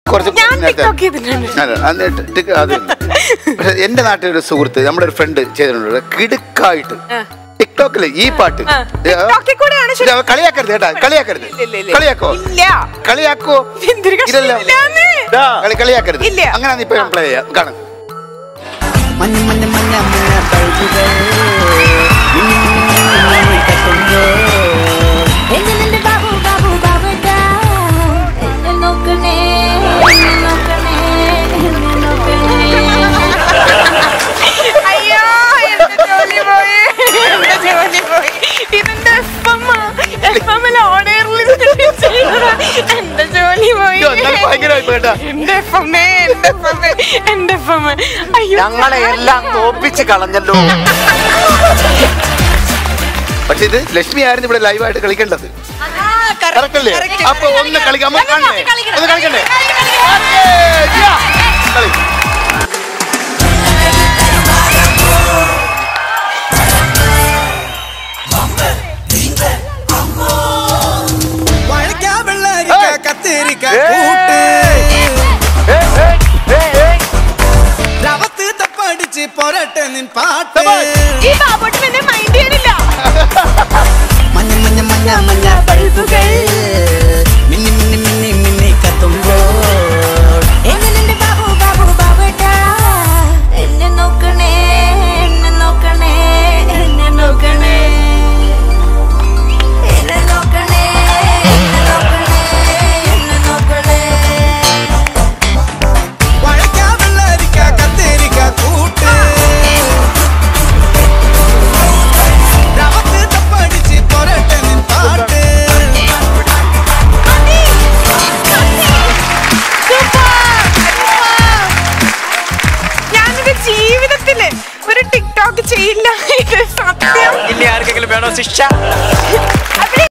കുറച്ച് ഞാൻ നേരത്തെ- TikTok ചെയ്തിട്ടുണ്ട്. അല്ല, അന്ന് ടിക്ക് അത് തന്നെ. പക്ഷെ എന്റെ നാട്ടിൽ ഒരു സുഹൃത്ത് നമ്മുടെ ഒരു ഫ്രണ്ട് ചെയ്തിട്ടുണ്ട് കിടുക്കായിട്ട് ടിക്ടോക്കില് ഈ പാട്ട് ആ. TikTokൽ കൂടെയാണ് ശരി- ഇല്ല, കളിയാക്കരുത് കേട്ടാ കളിയാക്കരുത് ഇല്ല, ഇല്ല, ഇല്ല. കളിയാക്കോ ഇല്ല. കളിയാക്കോ എന്തൊരു കഷ്ടം. ഇല്ലല്ലോ. ഇല്ലാന്ന്. ദാ, കളി കളിയാക്കരുത് ഇല്ല. അങ്ങനെ ഇപ്പൊ പ്ലേ ചെയ്യാം കാണും മഞ്ഞ മഞ്ഞ മഞ്ഞ മഞ്ഞ ബൾബുകൾ മിന്നി മിന്നി മിന്നി മിന്നി കത്തുമ്പോൾ എങ്ങനെയുണ്ട് ബാബു ബാബു ബാബുട്ടാ എന്നെ നോക്കണേ എന്നെ നോക്കണേ എന്നെ നോക്കണേ അയ്യോ എന്റെ ജോലി പോയി എന്റെ ജോലി പോയി ഇതെന്റെ എഫ്എം എഫ്എമ്മിൽ ഓണേറിൽ എന്റെ ജോലി പോയി അയ്യോ, എന്നാലും ഭയങ്കരമായി പോയി കേട്ടാ. എന്റെ എഫ്എം എന്റെ എഫ്എം എന്റെ എഫ്എം അയ്യോ ഞങ്ങളെ എല്ലാം തോപ്പിച്ച് കളഞ്ഞല്ലോ പക്ഷെ ഇത് ലക്ഷ്മി ആയിരുന്നു ഇവിടെ ലൈവായിട്ട് കളിക്കേണ്ടത് Correct അല്ലേ അപ്പൊ ഒന്ന് കളിക്കാം നമുക്ക് കാണണ്ടേ ഒന്ന് കളിക്കണ്ടേ ഓക്കേ, ചെയ്യാം. കളി. വഴക്കാ വെള്ളരിക്ക ഏയ്. കത്തിരിക്ക ഏയ്. കൂട്ട് ഏയ്, ഏയ്, ഏയ്, ഏയ്. രവത്ത് തപ്പടിച്ച് പൊരട്ടെ നിൻ പാട്ട് തപ്പാടി. ഈ ബാബോട്ടൻ എന്നെ മൈൻഡ് ചെയ്യണില്ല മഞ്ഞ മഞ്ഞ മഞ്ഞ മഞ്ഞ ബൾബുകൾ മിന്നി മിന്നി മിന്നി മിന്നി കത്തുമ്പോൾ എങ്ങനെയുണ്ട് ബാബു ബാബു ബാബുട്ടാ എന്നെ നോക്കണേ എന്നെ നോക്കണേ എന്നെ നോക്കണേ എന്നെ നോക്കണേ എന്നെ നോക്കണേ എന്നെ നോക്കണേ വഴക്കാ വെള്ളരിക്ക കത്തിരിക്ക കൂട്ട് രവത്ത് തപ്പടിച്ച് പൊരട്ടെ നിൻ പാട്ട് ഞാനിത് ജീവിതത്തില് ഒരു ടിക്ടോക്ക് ചെയ്യില്ല ഇത് സത്യം ഇനി ആർക്കെങ്കിലും വേണോ ശിക്ഷ അതിന്